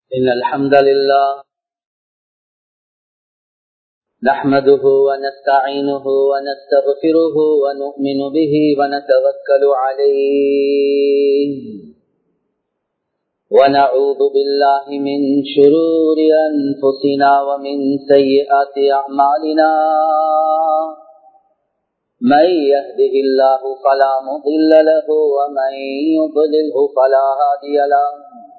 إن الحمد لله نحمده ونستعينه ونستغفره ونؤمن به ونتوكل عليه ونعوذ بالله من شرور أنفسنا ومن سيئات أعمالنا من يهده الله فلا مضل له ومن يضلله فلا هادي له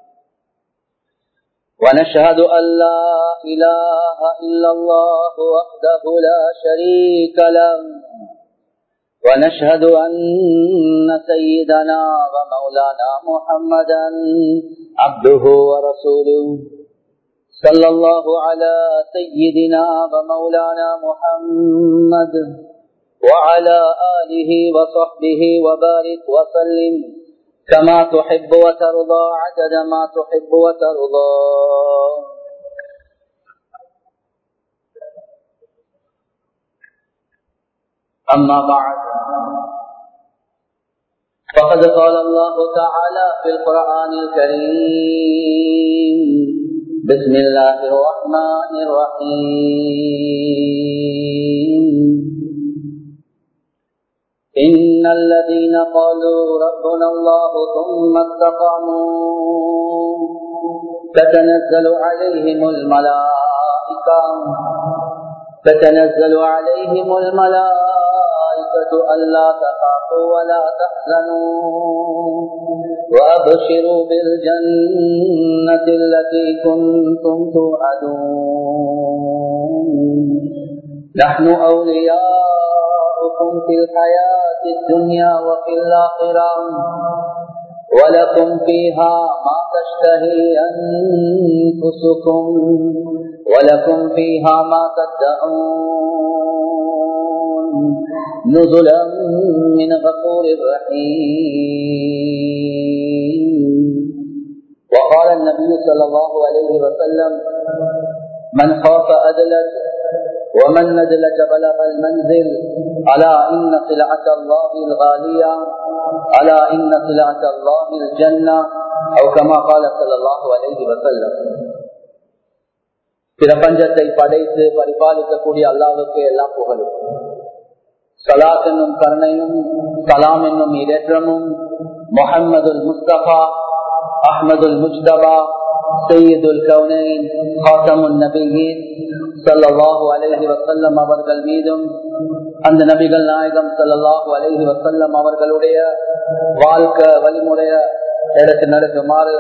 ونشهد أن لا إله إلا الله وحده لا شريك له ونشهد أن سيدنا ومولانا محمدا عبده ورسوله صلى الله على سيدنا ومولانا محمد وعلى آله وصحبه وبارك وسلم كما تحب وترضى عدد ما تحب وترضى أما بعد فقد قال الله تعالى في القرآن الكريم بسم الله الرحمن الرحيم إن الذين قالوا ربنا الله ثم استقاموا تتنزل عليهم الملائكة تتنزل عليهم الملائكة ألا تخافوا ولا تحزنوا وأبشروا بالجنة التي كنتم توعدون نحن أولياؤكم في الحياة الدنيا وفي الآخرة ولكم فيها ما تشتهي أنفسكم ولكم فيها ما تدعون نزلا من غفور رحيم وقال النبي صلى الله عليه وسلم من خاف أدلج ومن ندلج بلغ المنزل ألا إن سلعة الله الغالية ألا إن سلعة الله الجنة أو كما قال صلى الله عليه وسلم பிரபஞ்சத்தை படைத்து பரிபாலிக்கக்கூடிய அல்லாவுக்கு எல்லாம் புகழும் சலாத் என்னும் கருணையும் சலாம் என்னும் இடேற்றமும் முகம்மதுல் முஸ்தபா அஹமதுல் முஜ்தபா சையீதுல் கவுனைன் ஹாசமுல் நபியின் சல்லாஹூ அலஹி வசல்லம் அவர்கள் மீதும் அந்த நபிகள் நாயகம் சல்லாஹூ அலஹி வசல்லம் அவர்களுடைய வாழ்க்கை வழிமுறைய எடுத்து நடக்குமாறு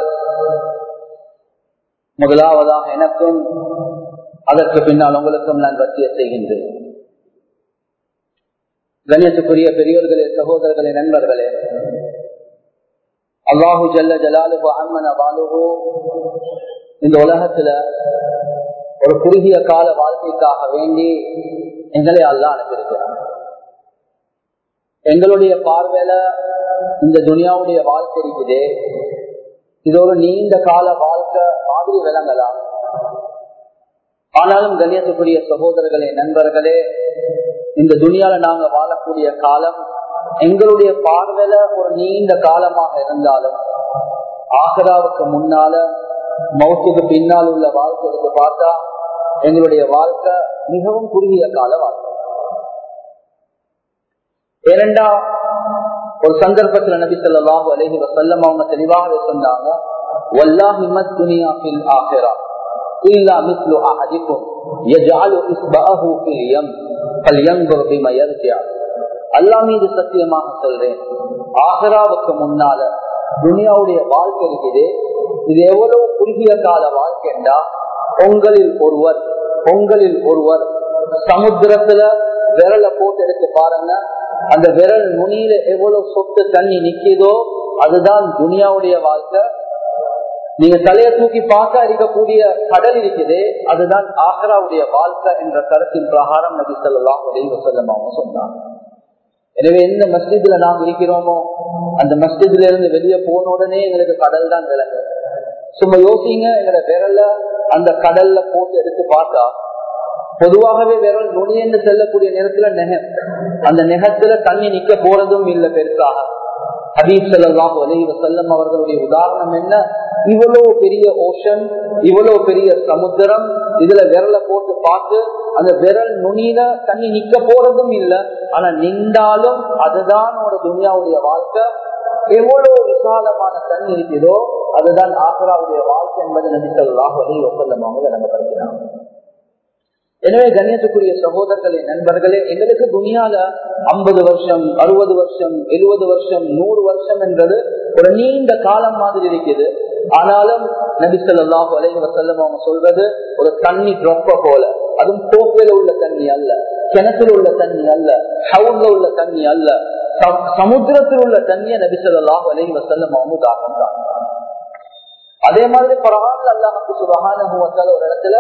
முதலாவதாக எனக்கும் அதற்கு பின்னால் உங்களுக்கும் நான் வசிய செய்கின்றேன் கண்ணியத்துக்குரிய பெரியோர்களே சகோதரர்களே நண்பர்களே அல்லாஹு ஜல்ல ஜலாலுபு அம்மன வாலுவோ இந்த உலகத்துல ஒரு குறுகிய கால வாழ்க்கைக்காக வேண்டி எங்களை அல்லா அனுப்பியிருக்கிறார் எங்களுடைய பார்வையில இந்த துனியாவுடைய வாழ்க்கை இருக்குது இது ஒரு நீண்ட கால வாழ்க்கை மாதிரி விளங்கலாம் ஆனாலும் கண்ணியத்துக்குரிய சகோதரர்களே நண்பர்களே இந்த துனியால நாங்க வாழக்கூடிய காலம் எங்களுடைய பார்வையில ஒரு நீண்ட காலமாக இருந்தாலும் ஆகராவுக்கு முன்னால மௌத்துக்கு பின்னால் உள்ள வாழ்க்கை எடுத்து பார்த்தா எங்களுடைய வாழ்க்கை மிகவும் குறுகிய கால வாழ்க்கை ஏனெண்டா ஒரு சந்தர்ப்பத்துல நபி சொல்லாஹு அலஹி வசல்லம் அவங்க தெளிவாக சொன்னாங்க வல்லாஹி மத் துனியா ஃபில் ஆஹிரா இல்லா மிஸ்லு அஹதிக்கும் யஜஅலு இஸ்பஅஹு ஃபில் யம் ஃபல்யன்ظر பிமா யர்ஜிஅ அல்லாஹ் மீது சத்தியமாக சொல்றேன் ஆஹிராவுக்கு முன்னால துனியாவுடைய வாழ்க்கை இருக்குது இது எவ்வளவு குறுகிய கால வாழ்க்கைண்டா உங்களில் ஒருவர் உங்களில் ஒருவர் சமுத்திரத்துல விரலை போட்டு எடுத்து பாருங்க அந்த விரல் நுனியில எவ்வளவு சொத்து தண்ணி நிக்குதோ அதுதான் துனியாவுடைய வாழ்க்கை நீங்க தலையை தூக்கி பார்க்க இருக்கக்கூடிய கடல் இருக்குது அதுதான் ஆக்ராவுடைய வாழ்க்கை என்ற கருத்தின் பிரகாரம் நபி சொல்லலாம் உதவி செல்லமாக சொன்னாங்க எனவே எந்த மஸ்ஜித்ல நாம் இருக்கிறோமோ அந்த மஸ்ஜித்ல இருந்து வெளியே போன உடனே எங்களுக்கு கடல் தான் விளங்கும் சும்மா யோசிங்க எங்களோட விரல அந்த கடல்ல போட்டு எடுத்து பார்த்தா பொதுவாகவே விரல் நுனியென்று செல்லக்கூடிய நேரத்துல நெகம் அந்த நெகத்துல தண்ணி நிக்க போறதும் இல்லை பெருசாக ஹபீப் சல்லாஹு அலஹி வசல்லம் அவர்களுடைய உதாரணம் என்ன இவ்வளவு பெரிய ஓஷன் இவ்வளவு பெரிய சமுத்திரம் இதுல விரலை போட்டு பார்த்து அந்த விரல் நுனியில தண்ணி நிக்க போறதும் இல்லை ஆனா நின்றாலும் அதுதான் ஒரு துனியாவுடைய வாழ்க்கை எவ்வளவு விசாலமான தண்ணி இருக்குதோ அதுதான் ஆக்ராவுடைய வாழ்க்கை என்பது நபி சொல்லாஹு அலஹி வசல்லம் அவங்க விளங்கப்படுத்தினாங்க எனவே கண்ணியத்துக்குரிய சகோதரர்களே நண்பர்களே எங்களுக்கு துணியால ஐம்பது வருஷம் அறுபது வருஷம் எழுபது வருஷம் நூறு வருஷம் என்றது ஒரு நீண்ட காலம் மாதிரி இருக்குது ஆனாலும் நபிசல்லாஹு அலைஹி வசல்லம் அவங்க சொல்றது ஒரு தண்ணி ட்ரொப்ப போல அதுவும் கோப்பையில உள்ள தண்ணி அல்ல கிணத்துல உள்ள தண்ணி அல்ல ஹவுல்ல உள்ள தண்ணி அல்ல சமுத்திரத்தில் உள்ள தண்ணியை நபிசல்லாஹு அலைஹி வசல்லம் அவங்க தாக்கம் தான் அதே மாதிரி பரவாயில்ல அல்லாஹுக்கு சுபகான ஒரு இடத்துல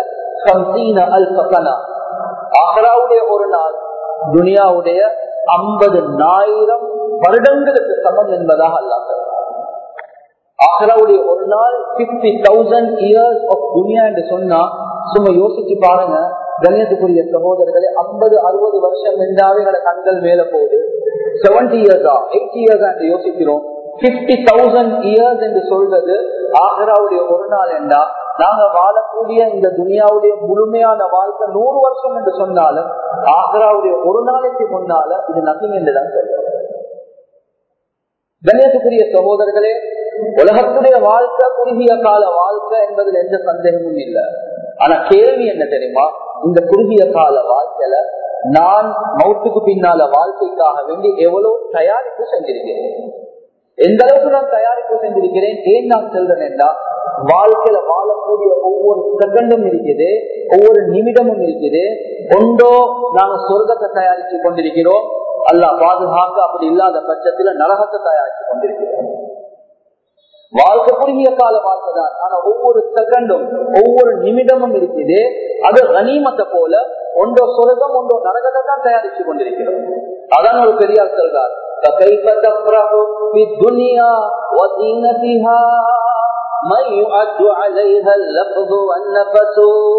ஆஹராவுடைய ஒரு நாள் துனியாவுடைய ஐம்பது ஆயிரம் வருடங்களுக்கு சமம் என்பதாக அல்லாஹ் ஆஹராவுடைய ஒரு நாள் பிப்டி தௌசண்ட் இயர்ஸ் ஆஃப் துனியா என்று சொன்னா சும்மா யோசிச்சு பாருங்க கண்ணியத்துக்குரிய சகோதரர்களே ஐம்பது அறுபது வருஷம் என்றாவே எங்களோட கண்கள் மேல போகுது செவன்டி இயர்ஸா எயிட்டி இயர்ஸா என்று யோசிக்கிறோம் பிப்டி தௌசண்ட் இயர்ஸ் என்று சொல்றது ஆஹராவுடைய ஒரு நாள் என்றா நாங்க வாழக்கூடிய இந்த துனியாவுடைய முழுமையான வாழ்க்கை நூறு வருஷம் என்று சொன்னாலும் ஆக்ராவுடைய ஒரு நாளைக்கு முன்னால இது நசிங் என்றுதான் சொல்றோம் கணேசக்குரிய சகோதரர்களே உலகத்துடைய வாழ்க்கை குறுகிய கால வாழ்க்கை என்பதில் எந்த சந்தேகமும் இல்லை ஆனா கேள்வி என்ன தெரியுமா இந்த குறுகிய கால வாழ்க்கையில நான் மௌத்துக்கு பின்னால வாழ்க்கைக்காக வேண்டி எவ்வளவு தயாரிப்பு செஞ்சிருக்கிறேன் எந்த அளவுக்கு நான் தயாரிப்பு செஞ்சிருக்கிறேன் ஏன் நான் சொல்றேன் என்றா வாழ்க்கையில வாழக்கூடிய ஒவ்வொரு செகண்டும் இருக்குது ஒவ்வொரு நிமிடமும் இருக்குது ஒன்றோ நாங்க சொர்க்கத்தை தயாரிச்சு கொண்டிருக்கிறோம் அல்ல பாதுகாக்க அப்படி இல்லாத பட்சத்துல நரகத்தை தயாரிச்சு கொண்டிருக்கிறோம் வாழ்க்கை குறுகிய கால வாழ்க்கை தான் ஆனா ஒவ்வொரு செகண்டும் ஒவ்வொரு நிமிடமும் இருக்குது அது கனிமத்தை போல ஒன்றோ சொர்க்கம் ஒன்றோ நரகத்தை தான் தயாரிச்சு கொண்டிருக்கிறோம் அதான் ஒரு பெரியார் சொல்றார் فكيف تفرح في الدنيا وزينتها من يعد عليها اللفظ والنفس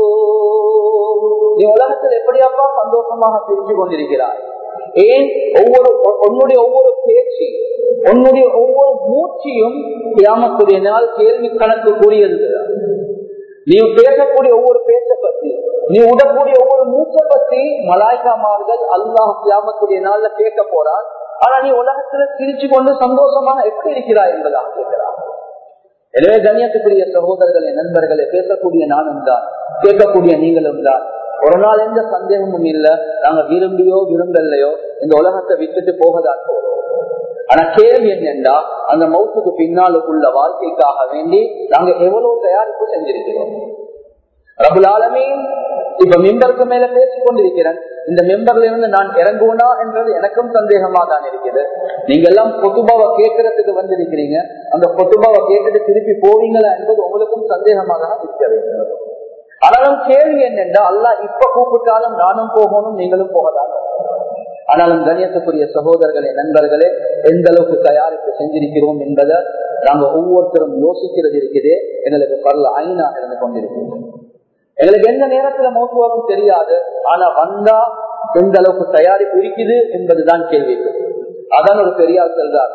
நீ உலகத்தில் எப்படியாப்பா சந்தோஷமாக பிரிச்சு கொண்டிருக்கிறார் ஏன் ஒவ்வொரு உன்னுடைய ஒவ்வொரு பேச்சு உன்னுடைய ஒவ்வொரு மூச்சியும் கியாமத்துடைய நாள் கேள்வி கணக்கு கூறியது நீ பேசக்கூடிய ஒவ்வொரு பேச்ச பத்தி நீ உடக்கூடிய ஒவ்வொரு மூச்சை பத்தி மலாய்க்காமார்கள் அல்லாஹ் கியாமத்துடைய நாள்ல கேட்க போறான் ஆனா நீ உலகத்துல சிரிச்சு கொண்டு சந்தோஷமாக எப்படி இருக்கிறாய் என்பதாக கேட்கிறார் எனவே கண்ணியத்துக்குரிய சகோதரர்களே நண்பர்களே பேசக்கூடிய நானும் தான் கேட்கக்கூடிய நீங்களும் தான் ஒரு நாள் எந்த சந்தேகமும் இல்ல நாங்க விரும்பியோ விரும்பலையோ இந்த உலகத்தை விட்டுட்டு போகதான் போறோம் ஆனா கேள்வி என்னென்றா அந்த மௌத்துக்கு பின்னாலுக்குள்ள வாழ்க்கைக்காக வேண்டி நாங்க எவ்வளவு தயாரிப்பு செஞ்சிருக்கிறோம் ரபுலாலமே இப்ப மெம்பருக்கு மேல பேசிக் கொண்டிருக்கிறேன் இந்த மெம்பர்ல இருந்து நான் இறங்குவனா என்றது எனக்கும் சந்தேகமா தான் இருக்குது நீங்க எல்லாம் பொத்துபாவை கேட்கறதுக்கு வந்திருக்கிறீங்க அந்த பொத்துபாவை கேட்டுட்டு திருப்பி போவீங்களா என்பது உங்களுக்கும் சந்தேகமாக தான் இருக்கிறது ஆனாலும் கேள்வி என்னென்றா அல்ல இப்ப கூப்பிட்டாலும் நானும் போகணும் நீங்களும் போகதான் ஆனாலும் கணியத்துக்குரிய சகோதரர்களே நண்பர்களே எந்த அளவுக்கு தயாரிப்பு செஞ்சிருக்கிறோம் என்பதை நாங்க ஒவ்வொருத்தரும் யோசிக்கிறது இருக்குது எங்களுக்கு பரல ஐநா இருந்து கொண்டிருக்கிறது எங்களுக்கு எந்த நேரத்துல மௌத்து வரும் தெரியாது ஆனா வந்தா எந்த அளவுக்கு தயாரிப்பு இருக்குது என்பதுதான் கேள்வி அதான் ஒரு பெரியார் சொல்றார்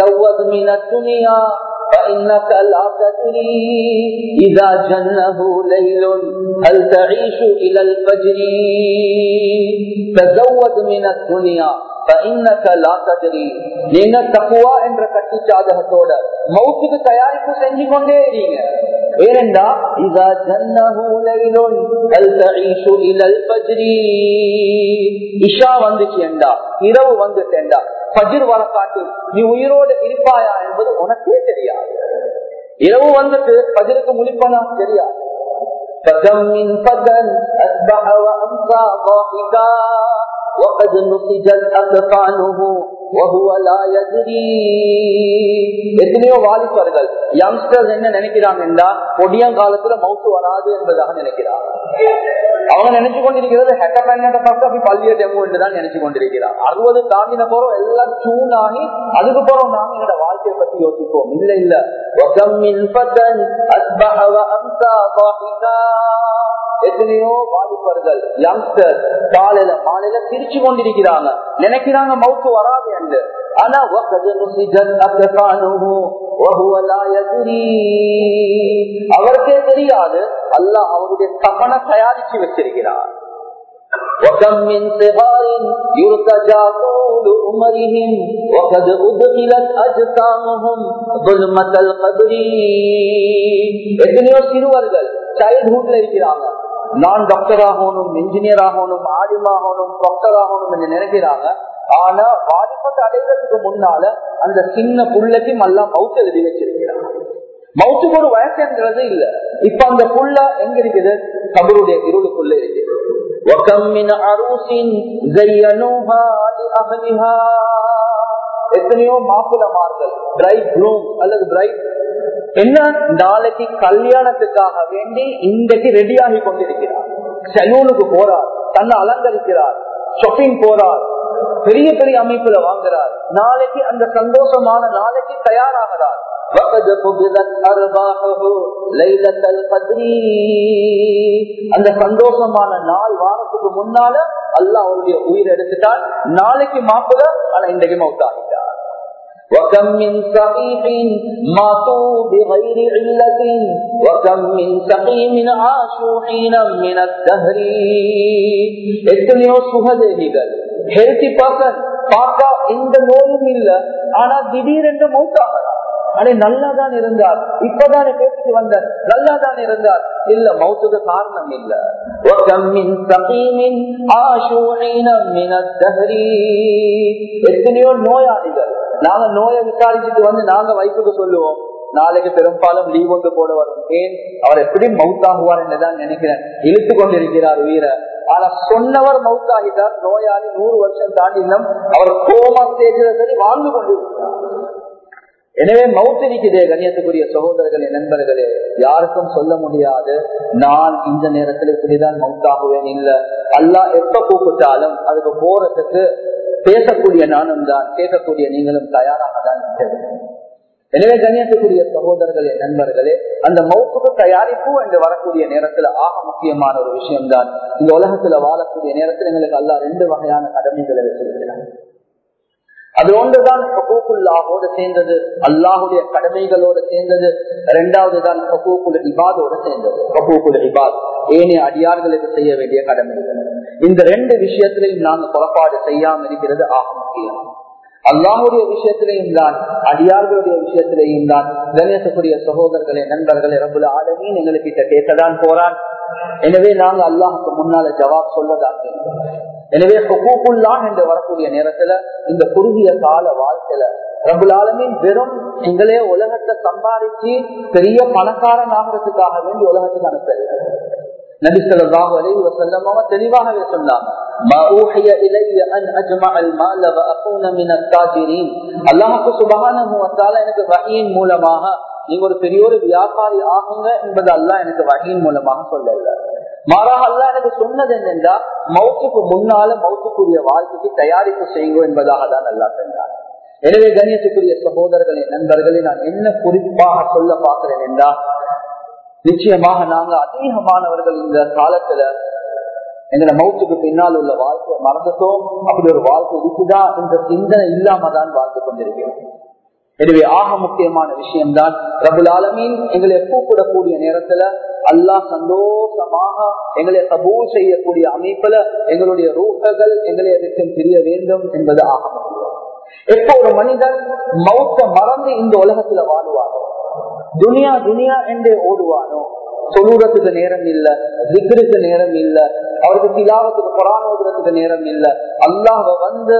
فإنك لا تدري إذا جنه ليل هل تعيش إلى الفجر تزود من الدنيا நீங்க தக்குவா என்ற கட்டி சாதகத்தோட மௌத்துக்கு தயாரிப்பு செஞ்சு கொண்டே இருங்க ஏனென்றா இதா ஜன்னஹூலைலொன் அல்தஈஷு இலல் ஃபஜ்ரி இஷா வந்துச்சுண்டா இரவு வந்துட்டேண்டா ஃபஜ்ர் வர காட்டி நீ உயிரோடு இருப்பாயா என்பது உனக்கே தெரியாது இரவு வந்துட்டு ஃபஜ்ருக்கு முழிப்பனா தெரியாது فكم من فتى أصبح وأمسى ضاحكا وقد نسجت أكفانه وهو لا يدري எத்தனையோ வாலிபர்கள் யங்ஸ்டர்ஸ் என்ன நினைக்கிறாங்கன்னா பொடியங்காலத்துல மவுத்து வராது என்பதாக நினைக்கிறார் அவங்க நினைச்சு கொண்டிருக்கிறது ஹெட்ட பெண்ண பக்கம் பள்ளிய டெமோ என்றுதான் நினைச்சு கொண்டிருக்கிறார் அறுபது தாண்டின போறோம் எல்லாம் சூன் ஆகி அதுக்கு போறோம் நாங்க எங்களோட வாழ்க்கையை பத்தி யோசிப்போம் இல்ல இல்ல எத்தனையோ வாலிபர்கள் யங்ஸ்டர் காலையில மாலையில சிரிச்சு கொண்டிருக்கிறாங்க நினைக்கிறாங்க மவுத்து வராது என்று ஆனா وَقَدْ نُسِجَتْ أَكْفَانُهُ وَهُوَ لَا يَدْرِي. அவருக்கே தெரியாது அல்லாஹ் அவருடைய கபனை தயாரிச்சு வச்சிருக்கிறார் وكم من صغار يرتجى طول عمرهم وقد أدخلت أجسامهم ظلمة القبر எத்தனையோ சிறுவர்கள் சைல்ட்ஹுட்ல இருக்கிறாங்க நான் டாக்டர் ஆகணும் இன்ஜினியர் ஆகணும் ஆலிமாகணும் டாக்டர் ஆகணும் என்று நினைக்கிறாங்க ஆனா வாலிபத்தை அடைகிறதுக்கு முன்னால அந்த சின்ன புள்ளைக்கும் எல்லாம் மவுத்து எழுதி வச்சிருக்கிறாங்க மவுத்துக்கு ஒரு வயசுங்கிறது இல்ல இப்ப அந்த புள்ள எங்க இருக்குது கபருடைய இருளுக்குள்ள இருக்குது وكم من عروس زينوها لأهلها எத்தனையோ மாப்பிளமார்கள் பிரைட் க்ரூம் அல்லது பிரைட் என்ன நாளைக்கு கல்யாணத்துக்காக வேண்டி இன்றைக்கு ரெடி ஆகி கொண்டிருக்கிறார் சலூனுக்கு போறார் தன்னை அலங்கரிக்கிறார் ஷாப்பிங் போறார் பெரிய பெரிய அமைப்புல வாங்குறார் நாளைக்கு அந்த சந்தோஷமான நாளைக்கு தயாராகிறார் وَقَدْ قُبِضَتْ أَرْبَاحُهُ لَيْلَةَ الْقَدْرِ அந்த சந்தோஷமான நாள் வாரத்துக்கு முன்னால அல்லாஹ் அவருடைய உயிர் எடுத்துட்டான் நாளைக்கு மாப்பிள ஆனா இன்றைக்கு மௌத்தாகிட்டார் وكم من صحيح ماتوا بغير علة وكم من سقيم عاشوا حينا من الدهر எத்தனையோ சுகதேகிகள் ஹெல்த்தி பர்சன் பார்க்க எந்த நோயும் இல்ல ஆனா திடீரென்று மௌத்தாகலாம் அடே நல்லா தான் இருந்தார் இப்பதானே பேசிட்டு வந்தார் நல்லா தான் இருந்தார் இல்ல மௌத்துக்கு காரணம் இல்ல எத்தனையோ நோயாளிகள் நாங்க நோயை விசாரிச்சுட்டு வந்து நாங்க வைப்புக்கு சொல்லுவோம் நாளைக்கு பெரும்பாலும் லீவ் ஒன்று போட வரும் ஏன் அவர் எப்படி மவுத்தாகுவார் என்றுதான் நினைக்கிறேன் இழுத்து கொண்டிருக்கிறார் உயிரை ஆனா சொன்னவர் மவுத்தாகிட்டார் நோயாளி நூறு வருஷம் தாண்டினும் அவர் கோமா ஸ்டேஜில் சரி வாழ்ந்து கொண்டிருக்கிறார் எனவே மௌத்திரிக்குதே கண்ணியத்துக்குரிய சகோதரர்களே நண்பர்களே யாருக்கும் சொல்ல முடியாது நான் இந்த நேரத்தில் இப்படிதான் மவுத்தாகுவேன் இல்ல அல்லா எப்ப கூப்பிட்டாலும் அதுக்கு போறதுக்கு பேசக்கூடிய நானும் தான் கேட்கக்கூடிய நீங்களும் தயாராக தான் இருக்கிறது எனவே கண்ணியத்துக்குரிய சகோதரர்களே நண்பர்களே அந்த மௌத்துக்கு தயாரிப்பு என்று வரக்கூடிய நேரத்துல ஆக முக்கியமான ஒரு விஷயம்தான் இந்த உலகத்துல வாழக்கூடிய நேரத்தில் எங்களுக்கு அல்லா ரெண்டு வகையான கடமைகளை வச்சிருக்கிறார் அது ஒன்றுதான் ஹக்கூக்குல்லாவோடு சேர்ந்தது அல்லாஹுடைய கடமைகளோடு சேர்ந்தது இரண்டாவது தான் ஹக்கூக்குல் இபாதோடு சேர்ந்தது ஹக்கூக்குல் இபாத் ஏனைய அடியார்களுக்கு செய்ய வேண்டிய கடமைகள் இந்த ரெண்டு விஷயத்திலையும் நாங்கள் புறப்பாடு செய்யாமல் இருக்கிறது ஆக முக்கியம் அல்லாஹுடைய விஷயத்திலையும் தான் அடியார்களுடைய விஷயத்திலையும் தான் கணேசக்குரிய சகோதரர்களே நண்பர்களே ரபுல ஆலமீன் எங்களுக்கு கேட்கதான் போறான் எனவே நாங்க அல்லாஹுக்கு முன்னால ஜவாப் சொல்லதான் எனவே ஹுக்கூக்குல்லா என்று வரக்கூடிய நேரத்துல இந்த குறுகிய கால வாழ்க்கையில ரபுலாலமின் வெறும் எங்களே உலகத்தை சம்பாதிச்சு பெரிய பணக்காரன் ஆகிறதுக்காக வேண்டி உலகத்துக்கு அனுப்பல நபிசல்லாஹு அலைஹி வஸல்லம் அவங்க தெளிவாகவே சொன்னாங்க மா ஊஹிய இலைய அன் அஜ்மஅல் மால வ அகூன மின தாஜிரீன் அல்லாஹ்வுக்கு சுப்ஹானஹு வ தஆலா எனக்கு வஹீன் மூலமாக நீங்க ஒரு பெரிய ஒரு வியாபாரி ஆகுங்க என்பது அல்லாஹ் எனக்கு வஹீன் மூலமாக சொல்லல மாறாக அல்ல எனக்கு சொன்னது என்னென்றா மௌத்துக்கு முன்னால மௌத்துக்குரிய வாழ்க்கைக்கு தயாரிப்பு செய்யுங்க என்பதாக தான் நல்லா சொன்னார் எனவே கண்ணியத்துக்குரிய சகோதரர்களே நண்பர்களே நான் என்ன குறிப்பாக சொல்ல பார்க்கிறேன் என்றா நிச்சயமாக நாங்க அதிகமானவர்கள் இந்த காலத்துல எங்களை மௌத்துக்கு பின்னால் உள்ள வாழ்க்கையை மறந்துட்டோம் அப்படி ஒரு வாழ்க்கை இருக்குதா என்ற சிந்தனை இல்லாம தான் வாழ்ந்து கொண்டிருக்கிறோம் எனவே ஆக முக்கியமான விஷயம்தான் ரபுல் ஆலமீன் எங்களை கூப்பிடக்கூடிய நேரத்துல அல்லாஹ் சந்தோஷமாக எங்களை கபூல் செய்யக்கூடிய அமைப்புல எங்களுடைய ரூஹகள் எங்களை எதற்கு தெரிய வேண்டும் என்பது ஆக முக்கியம் எப்போ ஒரு மனிதன் மௌத்த மறந்து இந்த உலகத்துல வாழுவானோ துனியா துனியா என்றே ஓடுவானோ சொல்லுறதுக்கு நேரம் இல்ல திக்ருக்கு நேரம் இல்ல அவருக்கு திலாவத்துக்கு குரான் ஓதுறதுக்கு நேரம் இல்ல அல்லாஹ் வந்து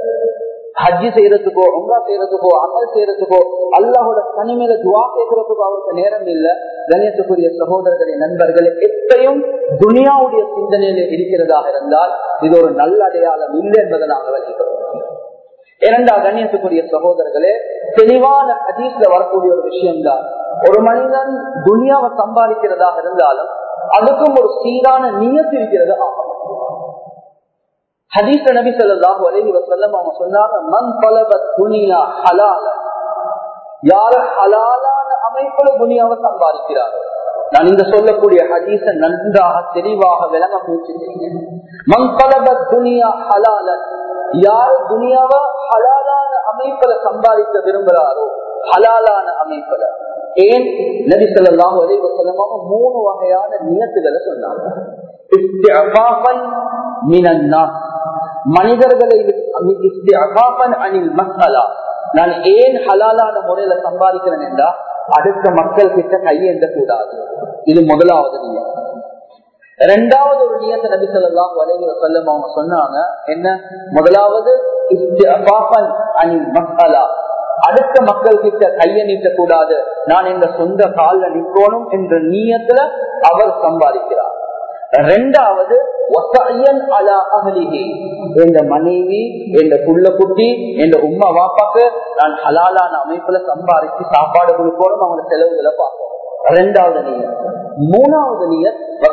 ஹஜ்ஜி செய்யறதுக்கோ உங்கா செய்யறதுக்கோ அமல் செய்யறதுக்கோ அல்லாஹோட தனிமையில துவா கேட்கறதுக்கோ அவருக்கு நேரம் இல்ல கணேசக்குரிய சகோதரர்களே நண்பர்களே எப்பயும் துனியாவுடைய சிந்தனையில இருக்கிறதாக இருந்தால் இது ஒரு நல்ல அடையாளம் இல்லை என்பதை நாங்கள் வலிக்கிறோம் இரண்டா கண்ணியத்துக்குரிய சகோதரர்களே தெளிவான ஹதீஸ்ல வரக்கூடிய ஒரு விஷயம்தான் ஒரு மனிதன் துனியாவை சம்பாதிக்கிறதாக இருந்தாலும் அதுக்கும் ஒரு சீரான நீயத்து இருக்கிறது ஆகும் ஹதீஸ் நபி சொல்லாஹு அலஹி வசல்லம் அவங்க சொன்னாங்க மண் பலபத் துனியா ஹலால யார ஹலாலான அமைப்புல துனியாவை சம்பாதிக்கிறார் நான் இந்த சொல்லக்கூடிய ஹதீச நன்றாக தெளிவாக விளங்க முயற்சி செய்கிறேன் மண் பலபத் துனியா ஹலால யார் துனியாவ ஹலாலான அமைப்புல சம்பாதிக்க விரும்புறாரோ ஹலாலான அமைப்புல ஏன் நபி ஸல்லல்லாஹு அலைஹி வஸல்லம் மூணு வகையான நியத்துகளை சொன்னாங்க இஸ்திஅஃபாஃபன் மினன் நாஸ் மனிதர்களை இஸ்திஅஃபாஃபன் அனில் மஸ்அலா நான் ஏன் ஹலாலான முறையில சம்பாதிக்கிறேன் என்றா அடுத்த மக்கள் கிட்ட கையேந்த கூடாது இது முதலாவது நியம் இரண்டாவது ஒரு நியத்தை நபி சொல்லலாம் வலைகிற சொல்லம் அவங்க சொன்னாங்க என்ன முதலாவது இஸ்திஅஃபாஃபன் அனில் மஸ்அலா அடுத்த மக்கள் கிட்ட கைய நீட்ட கூடாது நான் எங்க சொந்த காலில் நிற்கணும் என்ற நீயத்துல அவர் சம்பாதிக்கிறார் ரெண்டாவது எந்த மனைவி எந்த புள்ள குட்டி எந்த உம்மா வாப்பாக்கு நான் ஹலாலான அமைப்புல சம்பாதிச்சு சாப்பாடு கொடுக்கணும் அவங்க செலவுகளை பார்க்கணும் ரெண்டாவது நீயர் மூணாவது நீயர்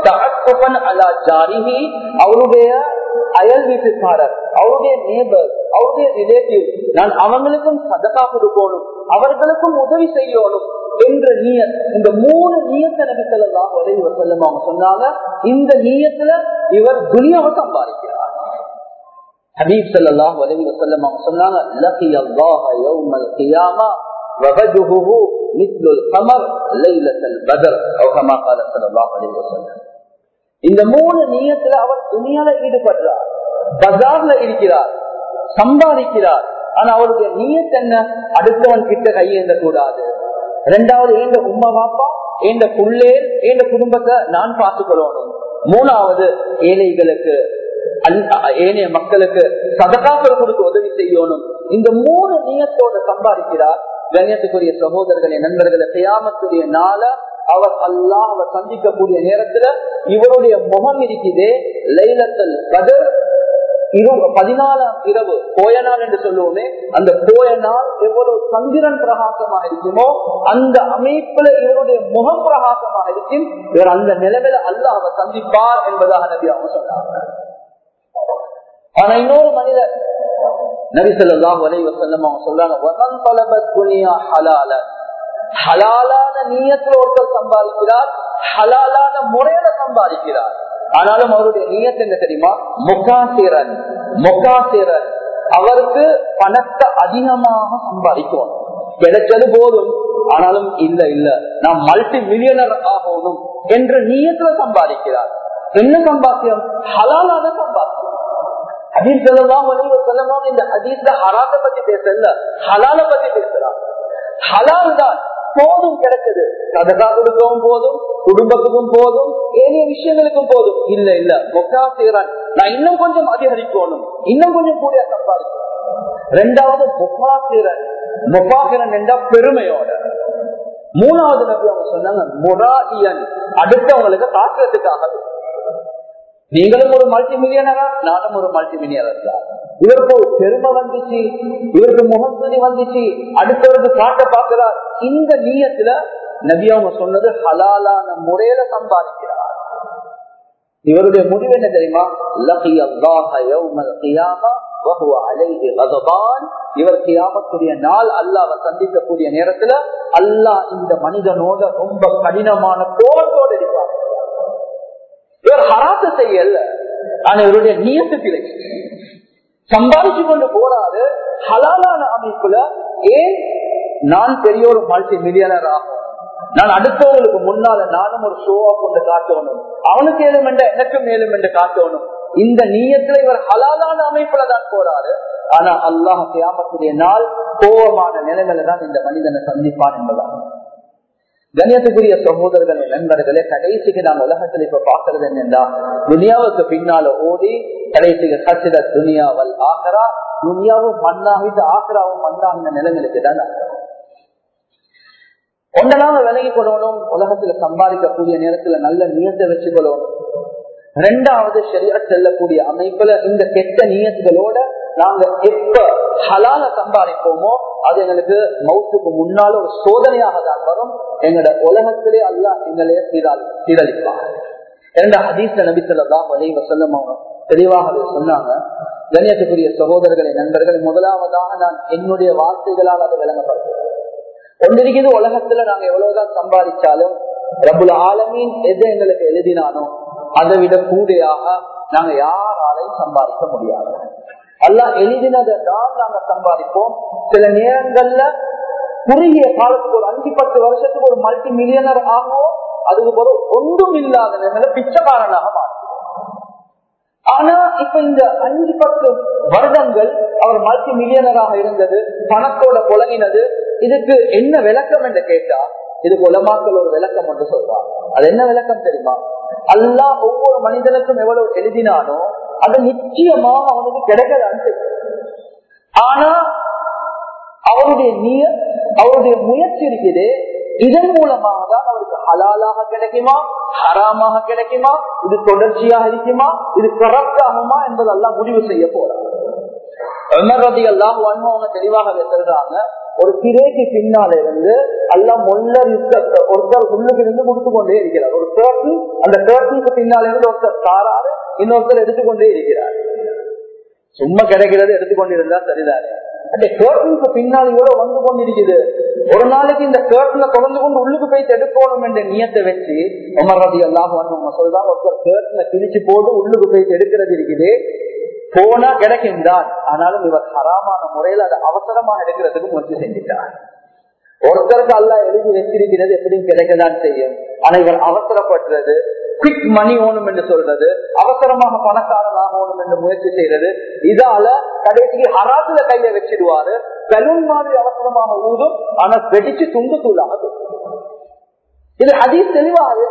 அவருடைய அயல் வீட்டுக்காரர் அவருடைய நேபர் அவருடைய ரிலேட்டிவ் நான் அவங்களுக்கும் சதக்கா கொடுக்கணும் அவர்களுக்கும் உதவி செய்யணும் என்ற நீயத் இந்த மூணு நீயத்தை நபி சொல்லலாம் உதவி செல்லும் அவங்க சொன்னாங்க இந்த நீயத்துல இவர் துனியாவை சம்பாதிக்கிறார் ஹபீப் சல்லாஹ் உதவி செல்லும் அவங்க சொன்னாங்க லகி அல்லாஹ யௌமல் கியாமா ووجهه مثل القمر ليلة البدر أو كما قال صلى الله عليه وسلم இந்த மூணு நீயத்துல அவர் துணியால ஈடுபடுறார் பஜார்ல இருக்கிறார் சம்பாதிக்கிறார் ஆனா அவருடைய நீயத் என்ன அடுத்தவன் கிட்ட கையேந்த கூடாது ரெண்டாவது ஏண்ட உம்மா பாப்பா ஏண்ட புள்ளேர் ஏண்ட குடும்பத்தை நான் பார்த்துக்கொள்ளணும் மூணாவது ஏழைகளுக்கு ஏனைய மக்களுக்கு சதகாக்கள் கொடுத்து உதவி செய்யணும் இந்த மூணு நீயத்தோட சம்பாதிக்கிறார் கண்ணியத்துக்குரிய சகோதரர்களே நண்பர்களை செய்யாமத்துடைய நாள அவர் அல்லாஹ் அவர் சந்திக்கக்கூடிய நேரத்துல இவருடைய முகம் இருக்குதே லைலத்தல் கதர் பதினாலாம் இரவு போய நாள் என்று சொல்லுவோமே அந்த போய நாள் எவ்வளவு சந்திரன் பிரகாசமாக இருக்குமோ அந்த அமைப்புல இவருடைய முகம் பிரகாசமாக இருக்கும் இவர் அந்த நிலைமையில அல்லாஹ் அவர் சந்திப்பார் என்பதாக நபி அவங்க சொன்னாங்க ஆனா இன்னொரு மனிதர் நபி சொல்லாஹ் வலைவ செல்லம் அவங்க சொல்றாங்க ஹலாலான நீயத்துல ஒருத்தர் சம்பாதிக்கிறார் ஹலாலான முறையில சம்பாதிக்கிறார் ஆனாலும் அவருடைய நீயத்து என்ன தெரியுமா முகாசிரன் முகாசிரன் அவருக்கு பணத்தை அதிகமாக சம்பாதிக்கும் கிடைச்சது போதும் ஆனாலும் இல்ல இல்ல நான் மல்டி மில்லியனர் ஆகணும் என்று நீயத்துல சம்பாதிக்கிறார் என்ன சம்பாத்தியம் ஹலாலான சம்பாத்தியம் ஹதீஸ் செல்லலாம் செல்லணும் இந்த ஹதீஸ்ல ஹராத்தை பத்தி பேசல ஹலால பத்தி பேசுறான் ஹலால் தான் போதும் கிடைச்சது சதகா கொடுக்கவும் போதும் குடும்பத்துக்கும் போதும் ஏனைய விஷயங்களுக்கும் போதும் இல்ல இல்ல மொக்கா செய்யறான் நான் இன்னும் கொஞ்சம் அதிகரிக்கணும் இன்னும் கொஞ்சம் கூடிய சம்பாதிக்கணும் ரெண்டாவது முஃபாசிரன் முஃபாசிரன் என்ற பெருமையோட மூணாவது நபி அவங்க சொன்னாங்க முராஇயன் அடுத்தவங்களுக்கு தாக்குறதுக்காக நீங்களும் ஒரு மல்டி மில்லியனரா நானும் ஒரு மல்டி மில்லியனர் தான் இவருக்கு ஒரு பெருமை வந்துச்சு இவருக்கு முகத்துதி வந்துச்சு அடுத்தவருக்கு காட்ட பாக்குறார் இந்த நீயத்துல நபி அவங்க சொன்னது ஹலாலான முறையில சம்பாதிக்கிறார் இவருடைய முடிவு என்ன தெரியுமா இவர் கியாமத்துடைய நாள் அல்லாவை சந்திக்கக்கூடிய நேரத்துல அல்லாஹ் இந்த மனிதனோட ரொம்ப கடினமான கோபத்தோடு இருப்பார் இவர் ஹராத்த செய்யல ஆனா இவருடைய நியத்து பிழை சம்பாதிச்சு கொண்டு போறாரு ஹலாலான அமைப்புல ஏன் நான் பெரிய ஒரு மல்டி மில்லியனர் ஆகும் நான் அடுத்தவங்களுக்கு முன்னால நானும் ஒரு ஷோவா கொண்டு காட்டணும் அவனுக்கு ஏழும் என்ற எனக்கும் மேலும் என்று காட்டணும் இந்த நீயத்துல இவர் ஹலாலான அமைப்புல தான் போறாரு ஆனா அல்லாஹ் கியாமத்துடைய நாள் கோபமான நிலைமையில தான் இந்த மனிதனை சந்திப்பான் என்பதான் கண்ணியத்துக்குரிய சகோதரர்களே நண்பர்களே கடைசிக்கு நாம் உலகத்தில் இப்ப பாக்குறது என்னன்னா துனியாவுக்கு பின்னால ஓடி கடைசிக்கு கசித துனியாவல் ஆகரா துனியாவும் மண்ணாகிட்டு ஆகராவும் மண்ணாகின நிலைமைக்கு தான் ஒன்றெல்லாம் விலகி கொள்ளணும் உலகத்துல சம்பாதிக்கக்கூடிய நேரத்துல நல்ல நியத்தை வச்சுக்கொள்ளணும் ரெண்டாவது சரியா செல்லக்கூடிய அமைப்புல இந்த கெட்ட நியத்துகளோட நாங்க எப்ப ஹலால சம்பாதிப்போமோ அது எங்களுக்கு மவுத்துக்கு முன்னால ஒரு சோதனையாக தான் வரும் எங்களோட உலகத்திலே அல்ல எங்களைய சீரால் சீரழிப்பாங்க இரண்டு ஹதீஸ் நபிசல்லாம் வலை வசல்லம் அவங்க தெளிவாகவே சொன்னாங்க கண்ணியத்துக்குரிய சகோதரர்களை நண்பர்கள் முதலாவதாக நான் என்னுடைய வார்த்தைகளால் அதை விளங்கப்படுத்துவேன் ஒன்றிருக்கிறது உலகத்துல நாங்க எவ்வளவுதான் சம்பாதிச்சாலும் ரபுல் ஆலமீன் எது எங்களுக்கு எழுதினானோ அதை விட கூடையாக நாங்க யாராலையும் சம்பாதிக்க முடியாது அல்லா எழுதினதை தான் நாங்க சம்பாதிப்போம் சில நேரங்கள்ல குறுகிய காலத்துக்கு ஒரு அஞ்சு பத்து வருஷத்துக்கு ஒரு மல்டி மில்லியனர் ஆகும் அதுக்கு போது ஒன்றும் இல்லாத நிலையில பிச்சைக்காரனாக மாறும் ஆனா இப்ப இந்த அஞ்சு பத்து வருடங்கள் அவர் மல்டி மில்லியனராக இருந்தது பணத்தோட புழங்கினது இதுக்கு என்ன விளக்கம் என்று கேட்டா இதுக்கு உலமாக்கள் ஒரு விளக்கம் என்று சொல்றாங்க அது என்ன விளக்கம் தெரியுமா அல்லா ஒவ்வொரு மனிதனுக்கும் எவ்வளவு எழுதினானோ அது நிச்சயமாக அவனுக்கு கிடைக்கதான் செய்யும் ஆனா அவருடைய நீய அவருடைய முயற்சி இருக்குது இதன் மூலமாக தான் அவருக்கு ஹலாலாக கிடைக்குமா ஹராமாக கிடைக்குமா இது தொடர்ச்சியாக இருக்குமா இது கரெக்ட் ஆகுமா என்பதெல்லாம் முடிவு செய்ய போறாங்க அவங்க தெளிவாக சொல்றாங்க ஒரு திரைக்கு பின்னால இருந்து எல்லாம் மொல்ல ஒருத்தர் உள்ளுக்கு இருந்து கொடுத்து கொண்டே இருக்கிறார் ஒரு கேர்டன் அந்த கேர்டனுக்கு பின்னால இருந்து ஒருத்தர் தாராரு இன்னொருத்தர் எடுத்துக்கொண்டே இருக்கிறார் சும்மா கிடைக்கிறது எடுத்துக்கொண்டிருந்தா சரிதானே அந்த கேர்டனுக்கு பின்னால் இவ்வளவு வந்து கொண்டிருக்குது ஒரு நாளைக்கு இந்த கேர்டனை தொடர்ந்து கொண்டு உள்ளுக்கு போய் எடுக்கணும் என்ற நியத்தை வச்சு உமர் ரதி எல்லாம் சொல்றாங்க ஒருத்தர் கேர்டனை கிழிச்சு போட்டு உள்ளுக்கு போய் எடுக்கிறது இருக்குது போனா கிடைக்கும் தான் ஆனாலும் இவர் ஹராமான முறையில் அதை அவசரமாக எடுக்கிறதுக்கு முயற்சி செஞ்சிட்டார் ஒருத்தருக்கு அல்ல எழுதி வச்சிருக்கிறது எப்படியும் கிடைக்கதான் செய்யும் ஆனா இவர் அவசரப்படுறது குவிக் மணி ஓணும் என்று சொல்றது அவசரமாக பணக்காரன் ஆகணும் என்று முயற்சி செய்யறது இதால கடைசிக்கு ஹராசுல கையில வச்சிடுவாரு பலூன் மாதிரி அவசரமாக ஊதும் ஆனா வெடிச்சு துண்டு தூளாக இது ஹதீஸ் தெளிவாக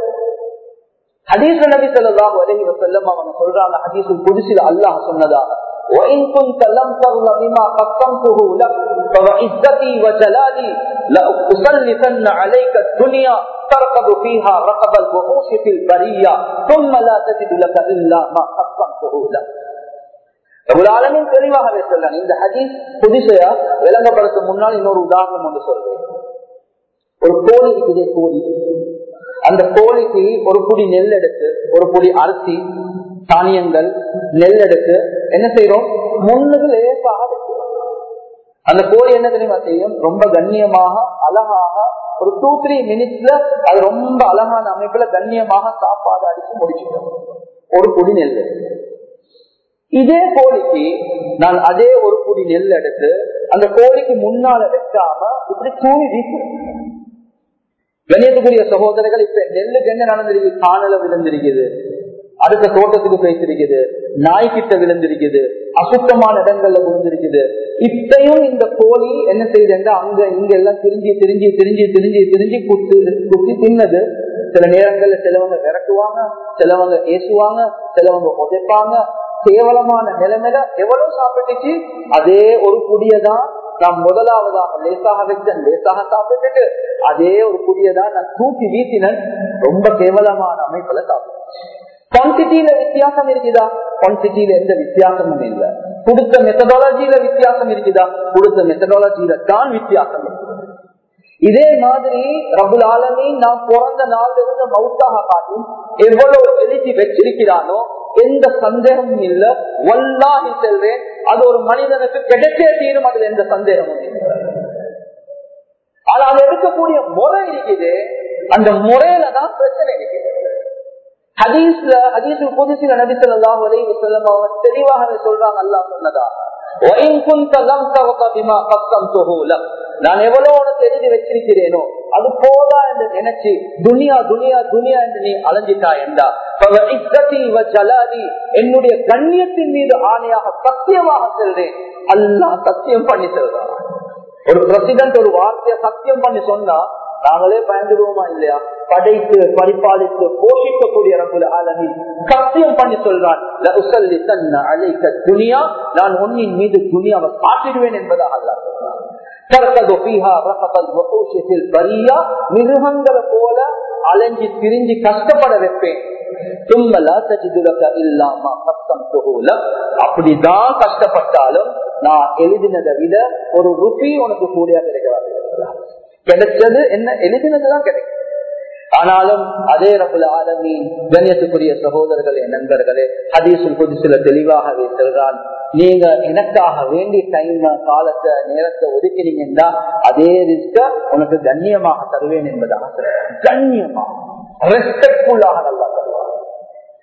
ஹதீஸ் நபி ஸல்லல்லாஹு அலைஹி வஸல்லம் அவங்க சொல்றாங்க ஹதீஸுல் குத்ஸில அல்லாஹ் சொன்னதாக وَإِن كُنتَ لَمْ تَرْضَ بِمَا قَسَّمْتُهُ لَكَ فَوَعِزَّتِي وَجَلَالِي لَأُسَلِّطَنَّ عَلَيْكَ الدُّنْيَا تَرْكَضُ فِيهَا رَكَبَ الْوُحُوشِ فِي الْبَرِيَّةِ ثُمَّ لَا تَجِدُ لَكَ إِلَّا مَا قَسَّمْتُهُ لَكَ ரபுலாலமின் தெளிவாகவே சொல்றாங்க இந்த ஹதீஸ் புதுசையா விளங்கப்படுத்த முன்னால் இன்னொரு உதாரணம் ஒன்று சொல்றேன் ஒரு கோழி இருக்குது கோழி அந்த கோழிக்கு ஒரு புடி நெல் எடுத்து ஒரு புடி அரிசி தானியங்கள் நெல் எடுத்து என்ன செய்யறோம் முன்னுக்கு லேசாக வைக்கிறோம் அந்த கோழி என்ன தெரியுமா செய்யும் ரொம்ப கண்ணியமாக அழகாக ஒரு டூ த்ரீ மினிட்ஸ்ல அது ரொம்ப அழகான அமைப்புல கண்ணியமாக சாப்பாடு அடிச்சு முடிச்சுட்டோம் ஒரு புடி நெல் இதே கோழிக்கு நான் அதே ஒரு புடி நெல் எடுத்து அந்த கோழிக்கு முன்னால வைக்காம இப்படி தூணி வீசுறேன் கணியத்துக்குரிய சகோதரர்கள் இப்ப நெல்லுக்கு என்ன நடந்திருக்கு காணல விழுந்திருக்குது அடுத்த தோட்டத்துக்கு போய்த்திருக்குது நாய்கிட்ட விழுந்திருக்குது அசுத்தமான இடங்கள்ல விழுந்திருக்குது இப்பயும் இந்த கோழி என்ன செய்யுதுன்னா அங்க இங்க எல்லாம் திரிஞ்சு திரிஞ்சு திரிஞ்சு திரிஞ்சு திரிஞ்சு குத்து குத்தி தின்னது சில நேரங்கள்ல சிலவங்க விரட்டுவாங்க சிலவங்க ஏசுவாங்க சிலவங்க உதைப்பாங்க கேவலமான நிலைமையில எவ்வளவு சாப்பிட்டுச்சு அதே ஒரு புடியதான் நான் முதலாவதாக லேசாக வச்சேன் லேசாக சாப்பிட்டுட்டு அதே ஒரு புதியதான் நான் தூக்கி வீசினேன் ரொம்ப கேவலமான அமைப்புல சாப்பிட்டேன் குவான்டிட்டியில வித்தியாசம் இருக்குதா குவான்டிட்டியில எந்த வித்தியாசமும் இல்லை கொடுத்த மெத்தடாலஜியில வித்தியாசம் இருக்குதா கொடுத்த மெத்தடாலஜியில தான் வித்தியாசம் இருக்குது இதே மாதிரி ரபுல் ஆலமி நான் பிறந்த நாள்ல இருந்து மவுத்தாக காட்டும் எவ்வளவு எழுதி வச்சிருக்கிறானோ எந்த சந்தேகமும் இல்ல வல்லாஹி செல்வேன் அது ஒரு மனிதனுக்கு கிடைச்சே தீரும் அதுல எந்த சந்தேகமும் இல்லை ஆனா அது எடுக்கக்கூடிய முறை இருக்குது அந்த முறையில தான் பிரச்சனை இருக்குது ஹதீஸ்ல ஹதீஸ் புதுசில நபி ஸல்லல்லாஹு அலைஹி வஸல்லம் அவங்க தெளிவாக சொல்றாங்க அல்லாஹ் சொன்னதா وَإِن كُنتَ لَمْ تَغْضَ بِمَا قَسَّمْتُهُ لَكَ நான் எவ்வளவு உனக்கு எழுதி வச்சிருக்கிறேனோ அது போதா என்று நினைச்சு துனியா துனியா துனியா என்று நீ அலைஞ்சிட்டா என்றா என்னுடைய கண்ணியத்தின் மீது ஆணையாக சத்தியமாக செல்றேன் அல்லாஹ் சத்தியம் பண்ணி செல்றான் ஒரு பிரசிடன்ட் ஒரு வார்த்தையை சத்தியம் பண்ணி சொன்னா நாங்களே பயந்துருவோமா இல்லையா படைத்து பரிபாலித்து போஷிக்கக்கூடிய ரகுல ஆலமி சத்தியம் பண்ணி சொல்றான் துனியா நான் உன்னின் மீது துனியாவை காட்டிடுவேன் என்பதாக அல்லா மிருகங்களை போல அலைஞ்சி திரிஞ்சு கஷ்டப்பட வைப்பேன் அப்படிதான் கஷ்டப்பட்டாலும் நான் எழுதினதை விட ஒரு ருபி உனக்கு கூடியா கிடைக்கிறாரு கிடைச்சது என்ன எழுதினதுதான் கிடைக்கும் ஆனாலும் அதே ரபுல் ஆலமி கண்ணியத்துக்குரிய சகோதரர்களே நண்பர்களே ஹதீசுல் புதுசுல தெளிவாகவே செல்றான் நீங்க எனக்காக வேண்டி டைம் காலத்தை நேரத்தை ஒதுக்கினீங்கன்னா அதே ரிஸ்க உனக்கு கண்ணியமாக தருவேன் என்பதாக கண்ணியமாக ரெஸ்பெக்ட்ஃபுல்லாக நல்லா தருவார்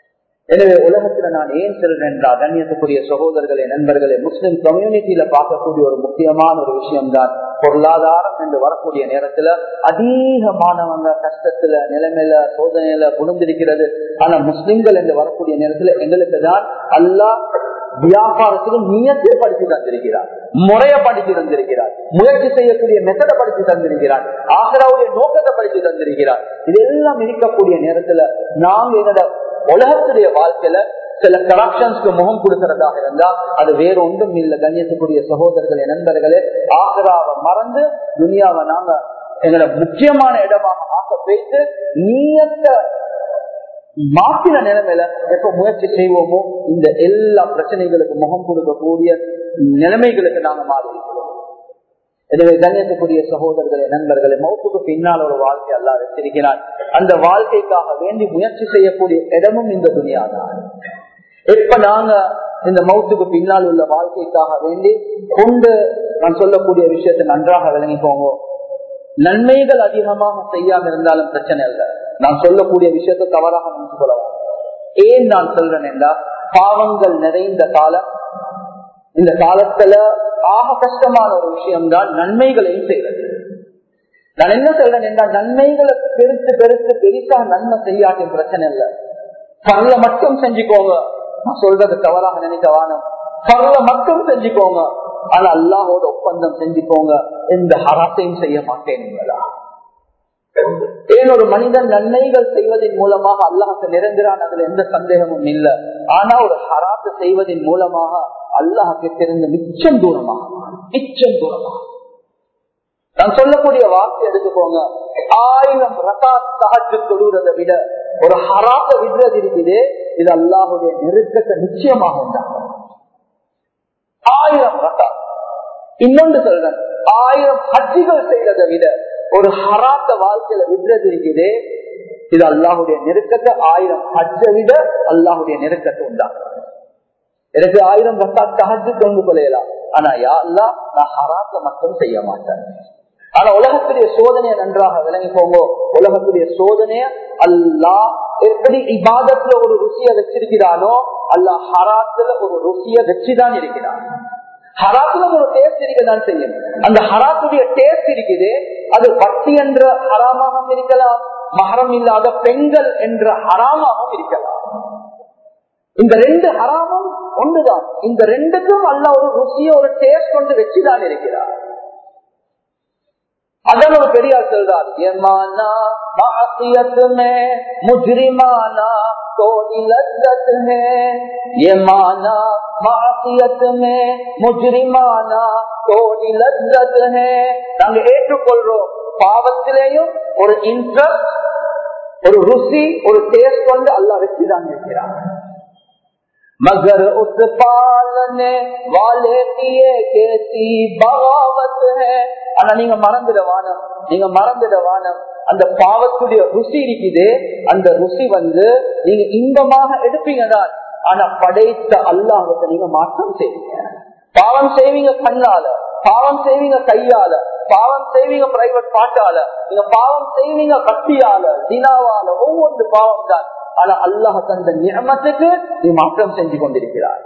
எனவே உலகத்துல நான் ஏன் சொல்றேன் என்றால் கண்ணியத்துக்குரிய சகோதரர்களே நண்பர்களே முஸ்லிம் கம்யூனிட்டியில பார்க்கக்கூடிய ஒரு முக்கியமான ஒரு விஷயம் தான் பொருளாதாரம் என்று வரக்கூடிய நேரத்துல அதிகமானவங்க கஷ்டத்துல நிலைமையில சோதனையில குணந்திருக்கிறது ஆனா முஸ்லிம்கள் என்று வரக்கூடிய நேரத்துல எங்களுக்கு தான் அல்லா வியாபாரத்துக்கு நியத்தை படித்து தந்திருக்கிறார் முறைய படித்து தந்திருக்கிறார் முயற்சி செய்யக்கூடிய மெத்தட படித்து தந்திருக்கிறார் ஆகராவுடைய நோக்கத்தை படித்து தந்திருக்கிறார் இதெல்லாம் இருக்கக்கூடிய நேரத்துல நாங்க என்னோட உலகத்துடைய வாழ்க்கையில சில கரப்ஷன்ஸ்க்கு முகம் கொடுக்கிறதாக இருந்தா அது வேற ஒன்றும் இல்ல கண்ணியத்துக்குரிய சகோதரர்களே நண்பர்களே ஆகராவை மறந்து துனியாவை நாங்க எங்களோட முக்கியமான இடமாக ஆக்க வைத்து நீயத்தை மாற்றின நிலைமையில எப்ப முயற்சி செய்வோமோ இந்த எல்லா பிரச்சனைகளுக்கு முகம் கொடுக்கக்கூடிய நிலைமைகளுக்கு நாங்க மாறி இருக்கிறோம் எனவே கண்ணியத்துக்குரிய சகோதரர்களே நண்பர்களே மௌத்துக்கு பின்னால் ஒரு வாழ்க்கை அல்லா வச்சிருக்கிறார் அந்த வாழ்க்கைக்காக வேண்டி முயற்சி செய்யக்கூடிய இடமும் இந்த துணியா தான் எப்ப நாங்க இந்த மௌத்துக்கு பின்னால் உள்ள வாழ்க்கைக்காக வேண்டி கொண்டு நான் சொல்லக்கூடிய விஷயத்தை நன்றாக விளங்கிக்கோங்க நன்மைகள் அதிகமாக செய்யாம இருந்தாலும் பிரச்சனை இல்லை நான் சொல்லக்கூடிய விஷயத்தை தவறாக நினைச்சு கொள்ளலாம் ஏன் நான் சொல்றேன் என்றால் பாவங்கள் நிறைந்த காலம் இந்த காலத்துல ஆக கஷ்டமான ஒரு விஷயம் தான் நன்மைகளையும் செய்வது நான் என்ன சொல்றேன் என்றால் நன்மைகளை பெருத்து பெருத்து பெருசா நன்மை செய்யாட்டின் பிரச்சனை இல்லை பரல மட்டும் செஞ்சுக்கோங்க நான் சொல்றது தவறாக நினைக்க வானம் பரல மட்டும் செஞ்சுக்கோங்க ஆனா அல்லாஹோட ஒப்பந்தம் செஞ்சுக்கோங்க எந்த ஹராத்தையும் செய்ய மாட்டேன் ஏன் ஒரு மனிதன் நன்மைகள் செய்வதன் மூலமாக அல்லாஹுக்கு நிரந்தரான் அதுல எந்த சந்தேகமும் இல்லை ஆனா ஒரு ஹராத்து செய்வதன் மூலமாக அல்லாஹுக்கு தெரிந்த மிச்சம் தூரமாக மிச்சம் தூரமாக நான் சொல்லக்கூடிய வார்த்தை எடுத்துக்கோங்க ஆயிரம் ரகா சகஜு தொழுறதை விட ஒரு ஹராத்த விடுறது இருக்குது இது அல்லாஹுடைய நெருக்கத்தை நிச்சயமாக உண்டாகும் ஆயிரம் ரகா இன்னொன்று சொல்றேன் ஆயிரம் ஹஜ்ஜிகள் செய்யறதை விட ஒரு ஹராத்த வாழ்க்கையில விடுறது இருக்குது இது அல்லாஹுடைய நெருக்கத்தை ஆயிரம் ஹஜ்ஜை விட அல்லாஹுடைய நெருக்கத்தை உண்டாகும் எனக்கு ஆயிரம் ரக்கா தகஜு கொண்டு கொள்ளையலாம் ஆனா யா அல்லா நான் ஹராத்த மட்டும் செய்ய மாட்டேன் ஆனா உலகத்துடைய சோதனையை நன்றாக விளங்கி போங்க உலகத்துடைய சோதனைய அல்லா எப்படி இபாதத்துல ஒரு ருசிய வச்சிருக்கிறானோ அல்லா ஹராத்துல ஒரு ருசிய வச்சுதான் இருக்கிறான் ஹராத்துல ஒரு டேஸ்ட் இருக்கதான் செய்யும் அந்த ஹராத்துடைய டேஸ்ட் இருக்குது அது பட்டி என்ற ஹராமாகவும் இருக்கலாம் மகரம் இல்லாத பெண்கள் என்ற ஹராமாகவும் இருக்கலாம் இந்த ரெண்டு ஹராமும் ஒன்றுதான் இந்த ரெண்டுக்கும் அல்ல ஒரு ருசிய ஒரு டேஸ்ட் கொண்டு வச்சுதான் இருக்கிறார் அதான் ஒரு பெரியார் சொல்றார் ஏமானா மாசியத் மே முஜ்ரிமானா தோடி லஜ்ஜத் है ये माना मासियत में मुजरिमाना தோடி லஜ்ஜத் है நாங்க ஏற்றுக்கொள்றோம் பாவத்திலேயும் ஒரு இன்ட்ரெஸ்ட் ஒரு ருசி ஒரு டேஸ்ட் கொண்டு அல்லாஹ் வச்சுதான் இருக்கிறார் मगर उस पालने वाले किए कैसी बगावत है ஆனா நீங்க மறந்துட வானம் நீங்க மறந்துட வானம் அந்த பாவத்துடைய ருசி இருக்குது அந்த ருசி வந்து நீங்க இன்பமாக எடுப்பீங்க தான் ஆனா படைத்த அல்லாஹுக்கு நீங்க மாற்றம் செய்வீங்க பாவம் செய்வீங்க கண்ணால பாவம் செய்வீங்க கையால பாவம் செய்வீங்க பிரைவேட் பாட்டால நீங்க பாவம் செய்வீங்க கத்தியால தினாவால ஒவ்வொன்று பாவம் தான் ஆனா அல்லாஹ் தந்த நியமத்துக்கு நீ மாற்றம் செஞ்சு கொண்டிருக்கிறார்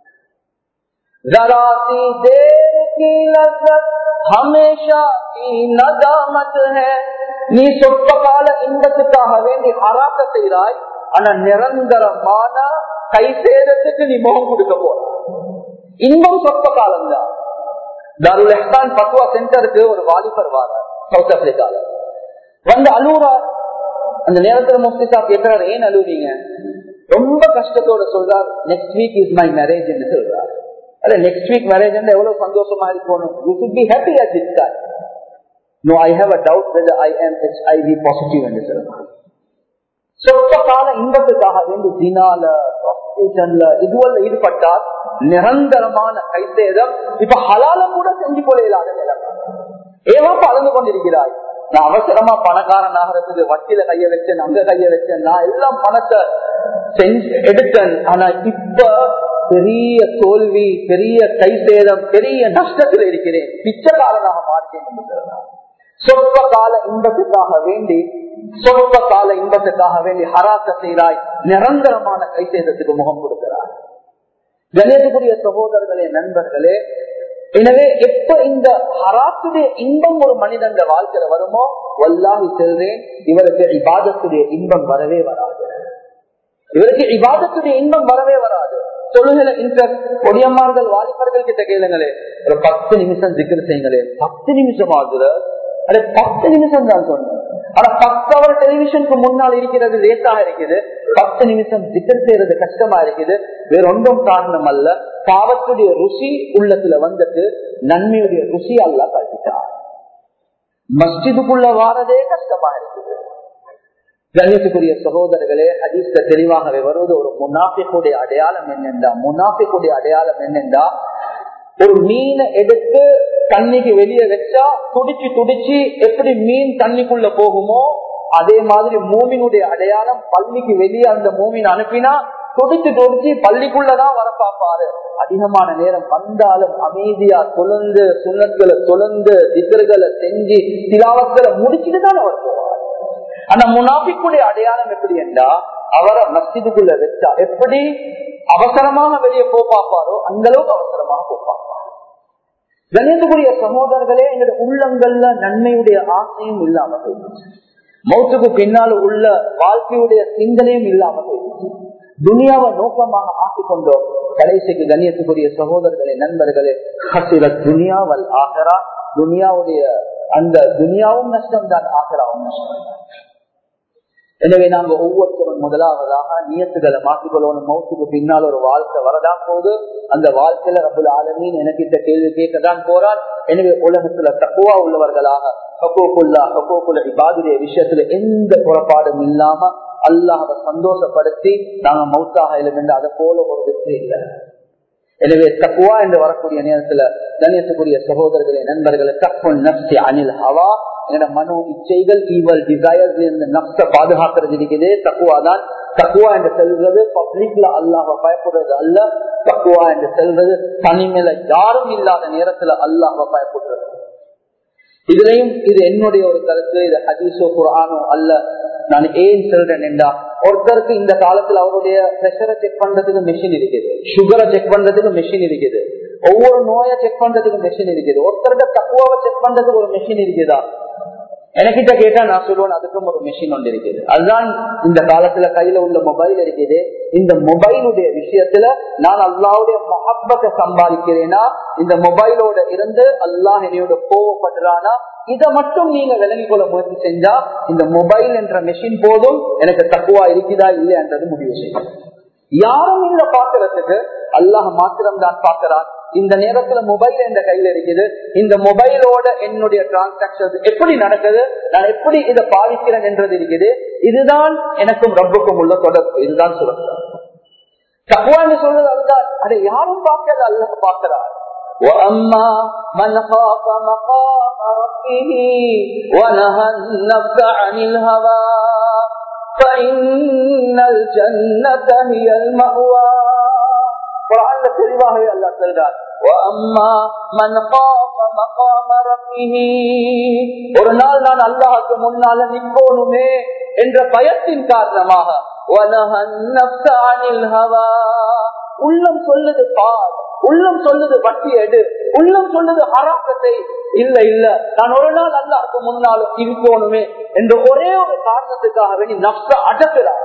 जरासी देर की लज्जत हमेशा की नदामत है நீ சொற்ப கால இன்பத்துக்காக வேண்டி அராக்க செய்கிறாய் ஆனா நிரந்தரமான கை சேதத்துக்கு நீ முகம் கொடுக்க போற இன்பம் சொற்ப காலம் தான் தாருல் எஹ்தான் பத்வா சென்டருக்கு ஒரு வாலிபர் வார சவுத் ஆப்பிரிக்கால வந்து அலூரார் அந்த நேரத்துல முஃப்தி சாப் கேட்கிறார் ஏன் அழுவீங்க ரொம்ப கஷ்டத்தோட சொல்றார் next week is my marriage என்று சொல்றார் அல்ல நெக்ஸ்ட் வீக் மேரேஜ் எவ்வளவு சந்தோஷமா இருக்கணும் you should be happy at this time no I have a doubt whether I am HIV positive என்று சொல்றார் சொற்ப கால இன்பத்துக்காக வேண்டி தினால ப்ராஸ்டியூஷன்ல இதுவல்ல ஈடுபட்டால் நிரந்தரமான கைசேதம் இப்ப ஹலால கூட செஞ்சு கொள்ள இல்லாத நிலைமை ஏவா பறந்து கொண்டிருக்கிறாய் நான் அவசரமா பணக்காரன் ஆகிறதுக்கு வட்டியில கைய வச்சேன் அங்க கைய வச்சேன் நான் எல்லாம் பணத்தை செஞ்சு எடுத்தேன் ஆனா இப்ப பெரிய தோல்வி பெரிய கை சேதம் பெரிய நஷ்டத்தில் இருக்கிறேன் பிச்சைக்காரனாக மாறிட்டேன் என்று சொல்லலாம் சொற்ப கால இன்பத்துக்காக வேண்டி சொற்ப கால இன்பத்துக்காக வேண்டி ஹராக்க செய்கிறாய் நிரந்தரமான கைசேதத்துக்கு முகம் கொடுக்கிறாய் கணேசக்குரிய சகோதரர்களே நண்பர்களே எனவே எப்ப இந்த ஹராத்துடைய இன்பம் ஒரு மனிதன் வாழ்க்கையில வருமோ வல்லாஹி செல்றேன் இவருக்கு இபாதத்துடைய இன்பம் வரவே வராது இவருக்கு இபாதத்துடைய இன்பம் வரவே வராது தொழுகிற இன்ட்ரெஸ்ட் கொடியம்மார்கள் வாலிபர்கள் கிட்ட கேளுங்களே ஒரு பத்து நிமிஷம் திக்கர் செய்யுங்களே பத்து நிமிஷம் ஆகுது அது பத்து நிமிஷம் தான் சொன்னேன் ஆனா பத்து அவர் டெலிவிஷனுக்கு முன்னால் இருக்கிறது லேட்டாக இருக்குது பத்து நிமிஷம் திக்கர் செய்யறது கஷ்டமா இருக்குது வேற ஒன்றும் காரணம் அல்ல பாவத்துடைய ருசி உள்ளத்துல வந்துட்டு நன்மையுடைய ருசி அல்ல கழிட்டார் மஸ்ஜிதுக்குள்ள வாரதே கஷ்டமா இருக்குது கண்ணியத்துக்குரிய சகோதரர்களே ஹதீஸ்ல தெளிவாகவே வருவது ஒரு முன்னாஃபிக்குடைய அடையாளம் என்னென்றா முன்னாஃபிக்குடைய அடையாளம் என்னென்றா ஒரு மீனை எடுத்து தண்ணிக்கு வெளியே வச்சா துடிச்சு துடிச்சு எப்படி மீன் தண்ணிக்குள்ள போகுமோ அதே மாதிரி மூமினுடைய அடையாளம் பள்ளிக்கு வெளியே அந்த மூமின் அனுப்பினா துடிச்சு துடிச்சு பள்ளிக்குள்ளதான் வர பார்ப்பாரு அதிகமான நேரம் வந்தாலும் அமைதியா தொழுந்து சுண்ணத்துல தொழுந்து திகர்களை செஞ்சு திலாவத்துல முடிச்சுட்டு தான் அவர் போவார் ஆனா முனாபிக்குடைய அடையாளம் எப்படி என்றா அவரை மஸ்ஜிதுக்குள்ள வச்சா எப்படி அவசரமாக வெளியே போ பார்ப்பாரோ அந்த அளவுக்கு அவசரமாக போப்பார் கணிதக்குரிய சகோதரர்களே எங்களுடைய உள்ளங்கள்ல நன்மையுடைய ஆசையும் இல்லாம போயிடுச்சு மௌத்துக்கு பின்னால் உள்ள வாழ்க்கையுடைய சிந்தனையும் இல்லாம போயிடுச்சு துனியாவை நோக்கமாக ஆக்கிக் கொண்டோம் கடைசிக்கு கண்ணியத்துக்குரிய சகோதரர்களே நண்பர்களே ஹசிர துனியாவல் ஆகரா துனியாவுடைய அந்த துனியாவும் நஷ்டம் தான் ஆகராவும் நஷ்டம் தான் எனவே நாங்க ஒவ்வொருத்தரும் முதலாவதாக நியத்துகளை மாற்றிக்கொள்ளணும் மௌத்துக்கு பின்னால் ஒரு வாழ்க்கை வரதான் போது அந்த வாழ்க்கையில ரபுல் ஆலமின் எனக்கிட்ட கேள்வி கேட்கத்தான் போறான் எனவே உலகத்துல தக்குவா உள்ளவர்களாக ஹக்கோக்குல்லா ஹக்கோக்குள்ள இபாதுடைய விஷயத்துல எந்த குறைபாடும் இல்லாம அல்லாஹை சந்தோஷப்படுத்தி நாங்க மௌத்தாக இல்லை அதை போல ஒரு வெற்றி இல்லை எனவே தக்குவா என்று வரக்கூடிய நேரத்துல கணியத்துக்குரிய சகோதரர்களே நண்பர்களே தப்புன் நப்சி அனில் ஹவா என மனோ இச்சைகள் ஈவல் டிசையர்ஸ் இந்த நப்ச பாதுகாக்கிறது இருக்குது தக்குவா தான் தக்குவா என்று செல்வது பப்ளிக்ல அல்லாஹ பயப்படுறது அல்ல தக்குவா என்று செல்வது தனிமையில யாரும் இல்லாத நேரத்துல அல்லாஹ பயப்படுறது இதுலயும் இது என்னுடைய ஒரு கருத்து இது ஹதீஸோ குரானோ அல்ல நான் ஏன் சொல்றேன் என்றா ஒருத்தருக்கு இந்த காலத்துல அவருடைய பிரஷரை செக் பண்றதுக்கு மிஷின் இருக்குது சுகரை செக் பண்றதுக்கு மிஷின் இருக்குது ஒவ்வொரு நோயை செக் பண்றதுக்கு மிஷின் இருக்குது ஒருத்தருக்கு தக்குவாவை செக் பண்றதுக்கு ஒரு மிஷின் இருக்குதா எனக்கிட்ட கேட்டா நான் சொல்லுவேன் அதுக்கும் ஒரு மிஷின் ஒன்று இருக்குது அதுதான் இந்த காலத்துல கையில உள்ள மொபைல் இருக்குது இந்த மொபைலுடைய விஷயத்துல நான் அல்லாவுடைய மொஹப்பத்தை சம்பாதிக்கிறேன்னா இந்த மொபைலோட இருந்து அல்லாஹ் என்னையோட கோவப்படுறானா இதை மட்டும் நீங்க விளங்கிக் கொள்ள முயற்சி செஞ்சா இந்த மொபைல் என்ற மெஷின் போதும் எனக்கு தக்குவா இருக்குதா இல்லையன்றது முடிவு செய்யும் யாரும் இல்ல பாக்குறதுக்கு அல்லாஹ் மாத்திரம் தான் பாக்குறான் இந்த நேரத்துல மொபைல் என்ற கையில இருக்குது இந்த மொபைலோட என்னுடைய டிரான்சாக்சன் எப்படி நடக்குது நான் எப்படி இதை பாதிக்கிறேன் என்றது இருக்குது இதுதான் எனக்கும் ரப்புக்கும் உள்ள தொடர்பு இதுதான் சுரக்ஷா தக்குவான்னு சொல்றது அதுதான் அதை யாரும் பார்க்கறது அல்ல பார்க்கிறார் وأما من خاف مقام ربه ونهى النفس عن الهوى فإن الجنة هي المأوى குரான்ல தெளிவாகவே அல்லா சொல்றார் ஒரு நாள் நான் அல்லாஹுக்கு முன்னால நிற்போனுமே என்ற பயத்தின் காரணமாக உள்ளம் சொல்லுது பார் உள்ளம் சொல்லுது வட்டி எடு உள்ளம் சொல்லுது ஹராக்கத்தை இல்ல இல்ல நான் ஒரு நாள் அல்லாஹுக்கு முன்னாலும் இருக்கணுமே என்ற ஒரே ஒரு காரணத்துக்காக வேண்டி நப்ச அடக்குறார்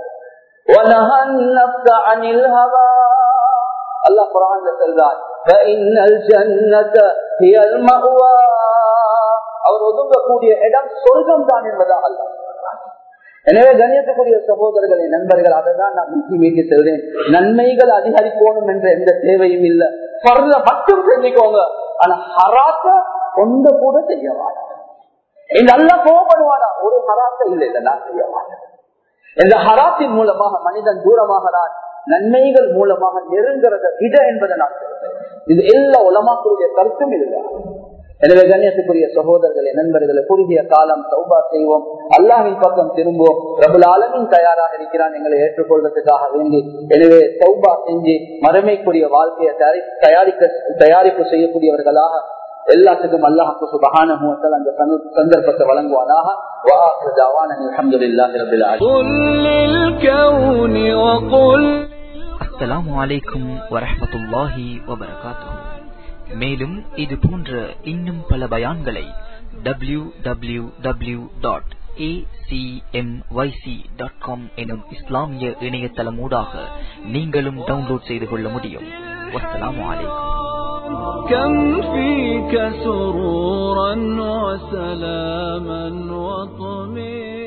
அல்லாஹ் குரான் சொல்றார் அவர் ஒதுங்கக்கூடிய இடம் சொர்க்கம் தான் என்பதாக அல்ல எனவே கணியத்துக்குரிய சகோதரர்களே நண்பர்கள் அதை தான் நான் மீட்டி மீட்டி செல்றேன் நன்மைகள் அதிகரிக்கணும் என்ற எந்த தேவையும் இல்லை பரல மட்டும் செஞ்சுக்கோங்க ஆனா ஹராத்த ஒன்று கூட செய்ய மாட்டேன் இந்த அல்ல கோபப்படுவானா ஒரு ஹராத்த இல்லை இதை நான் செய்ய மாட்டேன் இந்த ஹராத்தின் மூலமாக மனிதன் தூரமாகிறான் நன்மைகள் மூலமாக நெருங்கிறத விட என்பதை நான் சொல்றேன் இது எல்லா உலமாக்களுடைய கருத்தும் இதுதான் எனவே கண்ணியத்துக்குரிய சகோதரர்களே நண்பர்களை குறுகிய காலம் சௌபா செய்வோம் அல்லாஹின் பக்கம் திரும்புவோம் ரபுல் ஆலமின் தயாராக இருக்கிறான் எங்களை ஏற்றுக்கொள்வதற்காக வேண்டி எனவே சௌபா செஞ்சு மறுமைக்குரிய வாழ்க்கையை தயாரிக்க தயாரிப்பு செய்யக்கூடியவர்களாக எல்லாத்துக்கும் அல்லாஹு சுபஹானஹு வ தஆலா அந்த சந்த- சந்தர்ப்பத்தை வழங்குவானாக வா ஆகிரு தஅவானா அல்ஹம்துலில்லாஹி ரப்பில் ஆலமீன் قل للكون وقل அஸ்ஸலாமு அலைக்கும் வரஹ்மத்துல்லாஹி வபரகாத்துஹு மேலும் இது போன்ற இன்னும் பல பயான்களை W W W dot dot com எனும் இஸ்லாமிய இணையதளமூடாக நீங்களும் டவுன்லோட் செய்து கொள்ள முடியும் வஸ்ஸலாமு அலைக்கும் كم فيك سرورا وسلاما وطمئنا